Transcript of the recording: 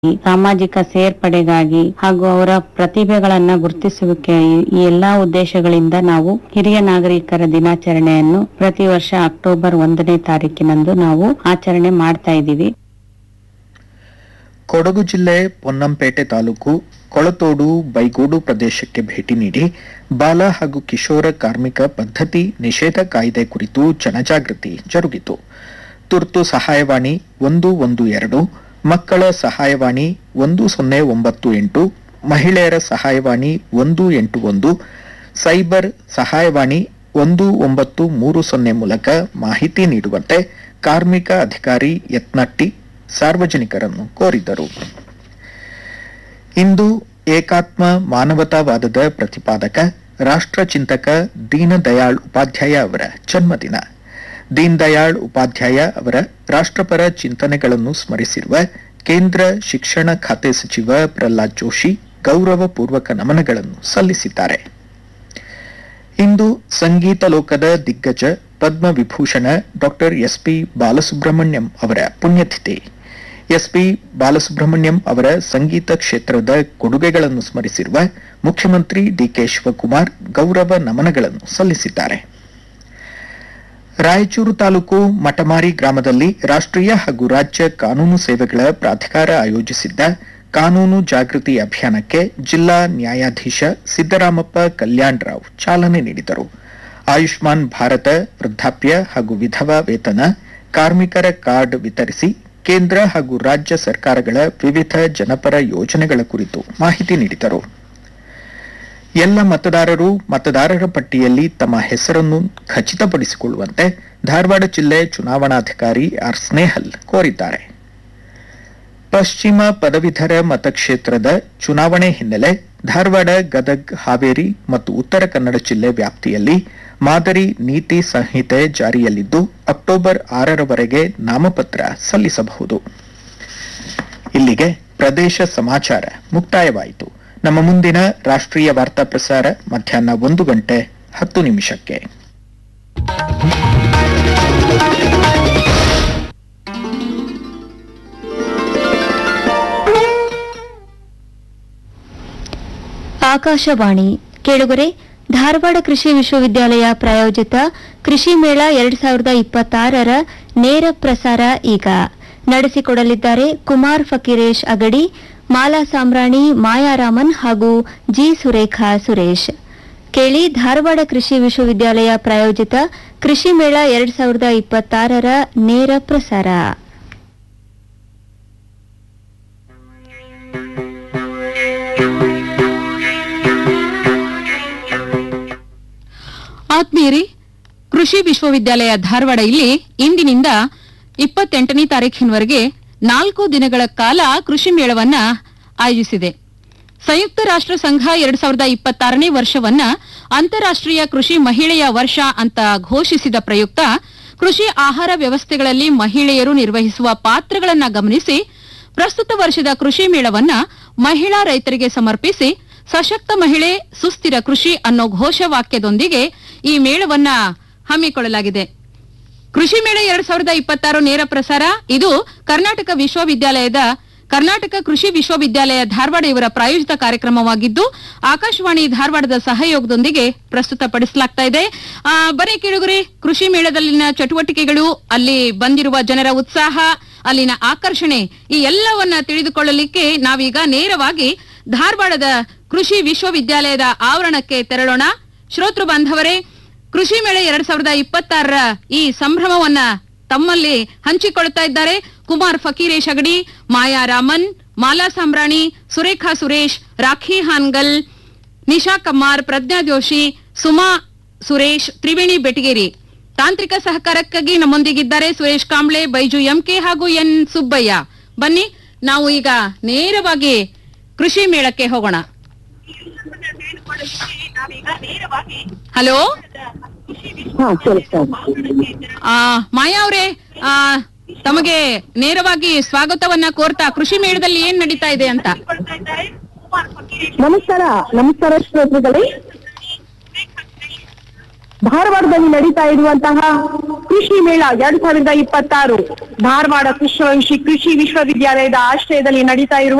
ಸಾಮಾಜಿಕ ಸೇರ್ಪಡೆಗಾಗಿ ಹಾಗೂ ಅವರ ಪ್ರತಿಭೆಗಳನ್ನ ಗುರುತಿಸುವಿಕೆ ಈ ಎಲ್ಲಾ ಉದ್ದೇಶಗಳಿಂದ ನಾವು ಹಿರಿಯ ನಾಗರಿಕರ ದಿನಾಚರಣೆಯನ್ನು ಪ್ರತಿ ವರ್ಷ ಅಕ್ಟೋಬರ್ ಒಂದನೇ ತಾರೀಕಿನಂದು ನಾವು ಆಚರಣೆ ಮಾಡ್ತಾ ಇದ್ದೀವಿ ಕೊಡಗು ಜಿಲ್ಲೆ ಪೊನ್ನಂಪೇಟೆ ತಾಲೂಕು ಕೊಳತೋಡು ಬೈಗೋಡು ಪ್ರದೇಶಕ್ಕೆ ಭೇಟಿ ನೀಡಿ ಬಾಲ ಹಾಗೂ ಕಿಶೋರ ಕಾರ್ಮಿಕ ಪದ್ಧತಿ ನಿಷೇಧ ಕಾಯ್ದೆ ಕುರಿತು ಜನಜಾಗೃತಿ ಜರುಗಿತು ತುರ್ತು ಸಹಾಯವಾಣಿ ಒಂದು ಒಂದು ಎರಡು ಮಕ್ಕಳ ಸಹಾಯವಾಣಿ ಒಂದು ಸೊನ್ನೆ ಒಂಬತ್ತು ಎಂಟು ಮಹಿಳೆಯರ ಸಹಾಯವಾಣಿ ಒಂದು ಎಂಟು ಒಂದು ಸೈಬರ್ ಸಹಾಯವಾಣಿ ಒಂದು ಒಂಬತ್ತು ಮೂರು ಸೊನ್ನೆ ಮೂಲಕ ಮಾಹಿತಿ ನೀಡುವಂತೆ ಕಾರ್ಮಿಕ ಅಧಿಕಾರಿ ಯತ್ನಟ್ಟಿ ಸಾರ್ವಜನಿಕರನ್ನು ಕೋರಿದರು ಇಂದು ಏಕಾತ್ಮ ಮಾನವತಾವಾದದ ಪ್ರತಿಪಾದಕ ರಾಷ್ಟ್ರಚಿಂತಕ ದೀನದಯಾಳ್ ಉಪಾಧ್ಯಾಯ ಅವರ ಜನ್ಮದಿನ ದೀನ್ ದಯಾಳ್ ಉಪಾಧ್ಯಾಯ ಅವರ ರಾಷ್ಟ್ರಪರ ಚಿಂತನೆಗಳನ್ನು ಸ್ಮರಿಸಿರುವ ಕೇಂದ್ರ ಶಿಕ್ಷಣ ಖಾತೆ ಸಚಿವ ಪ್ರಹ್ಲಾದ್ ಜೋಶಿ ಗೌರವಪೂರ್ವಕ ನಮನಗಳನ್ನು ಸಲ್ಲಿಸಿದ್ದಾರೆ ಇಂದು ಸಂಗೀತ ಲೋಕದ ದಿಗ್ಗಜ ಪದ್ಮವಿಭೂಷಣ ಡಾಕ್ಟರ್ ಎಸ್ಪಿ ಬಾಲಸುಬ್ರಹ್ಮಣ್ಯಂ ಅವರ ಪುಣ್ಯತಿಥಿ ಎಸ್ಪಿ ಬಾಲಸುಬ್ರಹ್ಮಣ್ಯಂ ಅವರ ಸಂಗೀತ ಕ್ಷೇತ್ರದ ಕೊಡುಗೆಗಳನ್ನು ಸ್ಮರಿಸಿರುವ ಮುಖ್ಯಮಂತ್ರಿ ಡಿಕೆ ಶಿವಕುಮಾರ್ ಗೌರವ ನಮನಗಳನ್ನು ಸಲ್ಲಿಸಿದ್ದಾರೆ ರಾಯಚೂರು ತಾಲೂಕು ಮಟಮಾರಿ ಗ್ರಾಮದಲ್ಲಿ ರಾಷ್ಟ್ರೀಯ ಹಾಗೂ ರಾಜ್ಯ ಕಾನೂನು ಸೇವೆಗಳ ಪ್ರಾಧಿಕಾರ ಆಯೋಜಿಸಿದ್ದ ಕಾನೂನು ಜಾಗೃತಿ ಅಭಿಯಾನಕ್ಕೆ ಜಿಲ್ಲಾ ನ್ಯಾಯಾಧೀಶ ಸಿದ್ದರಾಮಪ್ಪ ಕಲ್ಯಾಣ್ ರಾವ್ ಚಾಲನೆ ನೀಡಿದರು ಆಯುಷ್ಮಾನ್ ಭಾರತ ವೃದ್ಧಾಪ್ಯ ಹಾಗೂ ವಿಧವಾ ವೇತನ ಕಾರ್ಮಿಕರ ಕಾರ್ಡ್ ವಿತರಿಸಿ ಕೇಂದ್ರ ಹಾಗೂ ರಾಜ್ಯ ಸರ್ಕಾರಗಳ ವಿವಿಧ ಜನಪರ ಯೋಜನೆಗಳ ಕುರಿತು ಮಾಹಿತಿ ನೀಡಿದರು ಎಲ್ಲ ಮತದಾರರು ಮತದಾರರ ಪಟ್ಟಿಯಲ್ಲಿ ತಮ್ಮ ಹೆಸರನ್ನು ಖಚಿತಪಡಿಸಿಕೊಳ್ಳುವಂತೆ ಧಾರವಾಡ ಜಿಲ್ಲೆ ಚುನಾವಣಾಧಿಕಾರಿ ಆರ್ ಸ್ನೇಹಲ್ ಕೋರಿದ್ದಾರೆ ಪಶ್ಚಿಮ ಪದವೀಧರ ಮತಕ್ಷೇತ್ರದ ಚುನಾವಣೆ ಹಿನ್ನೆಲೆ ಧಾರವಾಡ ಗದಗ್ ಹಾವೇರಿ ಮತ್ತು ಉತ್ತರ ಕನ್ನಡ ಜಿಲ್ಲೆ ವ್ಯಾಪ್ತಿಯಲ್ಲಿ ಮಾದರಿ ನೀತಿ ಸಂಹಿತೆ ಜಾರಿಯಲ್ಲಿದ್ದು ಅಕ್ಟೋಬರ್ ಆರರವರೆಗೆ ನಾಮಪತ್ರ ಸಲ್ಲಿಸಬಹುದು ಇಲ್ಲಿಗೆ ಪ್ರದೇಶ ಸಮಾಚಾರ ಮುಕ್ತಾಯವಾಯಿತು ನಮ್ಮ ಮುಂದಿನ ರಾಷ್ಟ್ರೀಯ ವಾರ್ತಾ ಪ್ರಸಾರ ಮಧ್ಯಾಹ್ನ ಒಂದು ಗಂಟೆ ಹತ್ತು ನಿಮಿಷಕ್ಕೆ ಆಕಾಶವಾಣಿ ಕೇಳುಗರೆ ಧಾರವಾಡ ಕೃಷಿ ವಿಶ್ವವಿದ್ಯಾಲಯ ಪ್ರಾಯೋಜಿತ ಕೃಷಿ ಮೇಳ ಎರಡ್ ಸಾವಿರದ ಇಪ್ಪತ್ತಾರರ ನೇರ ಪ್ರಸಾರ ಈಗ ನಡೆಸಿಕೊಡಲಿದ್ದಾರೆ ಕುಮಾರ್ ಫಕೀರೇಶ್ ಅಗಡಿ ಮಾಲಾ ಸಾಮ್ರಾಣಿ ಮಾಯಾರಾಮನ್ ಹಾಗೂ ಜಿ ಸುರೇಖಾ ಸುರೇಶ್ ಕೇಳಿ ಧಾರವಾಡ ಕೃಷಿ ವಿಶ್ವವಿದ್ಯಾಲಯ ಪ್ರಾಯೋಜಿತ ಕೃಷಿ ಮೇಳ ಎರಡ್ ಸಾವಿರದ ಇಪ್ಪತ್ತಾರರ ನೇರ ಪ್ರಸಾರ ಆತ್ಮೀಯರೇ ಕೃಷಿ ವಿಶ್ವವಿದ್ಯಾಲಯ ಧಾರವಾಡ ಇಲ್ಲಿ ಇಂದಿನಿಂದ ಇಪ್ಪತ್ತೆಂಟನೇ ತಾರೀಖಿನವರೆಗೆ ನಾಲ್ಕು ದಿನಗಳ ಕಾಲ ಕೃಷಿ ಮೇಳವನ್ನ ಆಯೋಜಿಸಿದೆ ಸಂಯುಕ್ತ ರಾಷ್ಟ್ರ ಸಂಘ ಎರಡ್ ಸಾವಿರದ ಇಪ್ಪತ್ತಾರನೇ ವರ್ಷವನ್ನ ಅಂತಾರಾಷ್ಟ್ರೀಯ ಕೃಷಿ ಮಹಿಳೆಯ ವರ್ಷ ಅಂತ ಘೋಷಿಸಿದ ಪ್ರಯುಕ್ತ ಕೃಷಿ ಆಹಾರ ವ್ಯವಸ್ಥೆಗಳಲ್ಲಿ ಮಹಿಳೆಯರು ನಿರ್ವಹಿಸುವ ಪಾತ್ರಗಳನ್ನ ಗಮನಿಸಿ ಪ್ರಸ್ತುತ ವರ್ಷದ ಕೃಷಿ ಮೇಳವನ್ನ ಮಹಿಳಾ ರೈತರಿಗೆ ಸಮರ್ಪಿಸಿ ಸಶಕ್ತ ಮಹಿಳೆ ಸುಸ್ಥಿರ ಕೃಷಿ ಅನ್ನೋ ಘೋಷವಾಕ್ಯದೊಂದಿಗೆ ಈ ಮೇಳವನ್ನ ಹಮ್ಮಿಕೊಳ್ಳಲಾಗಿದೆ ಕೃಷಿ ಮೇಳ ಎರಡ್ ಸಾವಿರದ ಇಪ್ಪತ್ತಾರು ನೇರ ಪ್ರಸಾರ ಇದು ಕರ್ನಾಟಕ ವಿಶ್ವವಿದ್ಯಾಲಯದ ಕರ್ನಾಟಕ ಕೃಷಿ ವಿಶ್ವವಿದ್ಯಾಲಯ ಧಾರವಾಡ ಇವರ ಪ್ರಾಯೋಜಿತ ಕಾರ್ಯಕ್ರಮವಾಗಿದ್ದು ಆಕಾಶವಾಣಿ ಧಾರವಾಡದ ಸಹಯೋಗದೊಂದಿಗೆ ಪ್ರಸ್ತುತಪಡಿಸಲಾಗ್ತಾ ಇದೆ ಆ, ಬರೀ ಕೇಳುಗರೆ ಕೃಷಿ ಮೇಳದಲ್ಲಿನ ಚಟುವಟಿಕೆಗಳು ಅಲ್ಲಿ ಬಂದಿರುವ ಜನರ ಉತ್ಸಾಹ ಅಲ್ಲಿನ ಆಕರ್ಷಣೆ ಈ ಎಲ್ಲವನ್ನ ತಿಳಿದುಕೊಳ್ಳಲಿಕ್ಕೆ ನಾವೀಗ ನೇರವಾಗಿ ಧಾರವಾಡದ ಕೃಷಿ ವಿಶ್ವವಿದ್ಯಾಲಯದ ಆವರಣಕ್ಕೆ ತೆರಳೋಣ ಶ್ರೋತೃ ಬಾಂಧವರೇ ಕೃಷಿ ಮೇಳ ಎರಡ್ ಸಾವಿರದ ಇಪ್ಪತ್ತಾರರ ಈ ಸಂಭ್ರಮವನ್ನ ತಮ್ಮಲ್ಲಿ ಹಂಚಿಕೊಳ್ಳುತ್ತಾ ಇದ್ದಾರೆ ಕುಮಾರ್ ಫಕೀರೇಶ್ ಅಗಡಿ ಮಾಯಾ ರಾಮನ್ ಮಾಲಾ ಸಾಮ್ರಾಣಿ ಸುರೇಖಾ ಸುರೇಶ್ ರಾಖಿ ಹಾನ್ಗಲ್ ನಿಶಾ ಕಮ್ಮಾರ್ ಪ್ರಜ್ಞಾ ಜೋಶಿ ಸುಮಾ ಸುರೇಶ್ ತ್ರಿವೇಣಿ ಬೆಟಗೇರಿ ತಾಂತ್ರಿಕ ಸಹಕಾರಕ್ಕಾಗಿ ನಮ್ಮೊಂದಿಗಿದ್ದಾರೆ ಸುರೇಶ್ ಕಾಂಬ್ಳೆ ಬೈಜು ಎಂಕೆ ಹಾಗೂ ಎನ್ ಸುಬ್ಬಯ್ಯ ಬನ್ನಿ ನಾವು ಈಗ ನೇರವಾಗಿ ಕೃಷಿ ಮೇಳಕ್ಕೆ ಹೋಗೋಣ ಹಲೋ ಹಾ ಸರಿ ಸರಿ ಆ, ಮಾಯಾ ಅವರೇ ಆ, ತಮಗೆ ನೇರವಾಗಿ ಸ್ವಾಗತವನ್ನ ಕೋರ್ತಾ ಕೃಷಿ ಮೇಳದಲ್ಲಿ ಏನ್ ನಡೀತಾ ಇದೆ ಅಂತ ನಮಸ್ಕಾರ ನಮಸ್ಕಾರ ಶ್ರೋತೃಗಳೇ ಧಾರವಾಡದಲ್ಲಿ ನಡೀತಾ ಇರುವಂತಹ ಕೃಷಿ ಮೇಳ ಎರಡ್ ಸಾವಿರದ ಇಪ್ಪತ್ತಾರು ಧಾರವಾಡ ಕೃಷಿ ಕೃಷಿ ವಿಶ್ವವಿದ್ಯಾಲಯದ ಆಶ್ರಯದಲ್ಲಿ ನಡೀತಾ ಇರುವ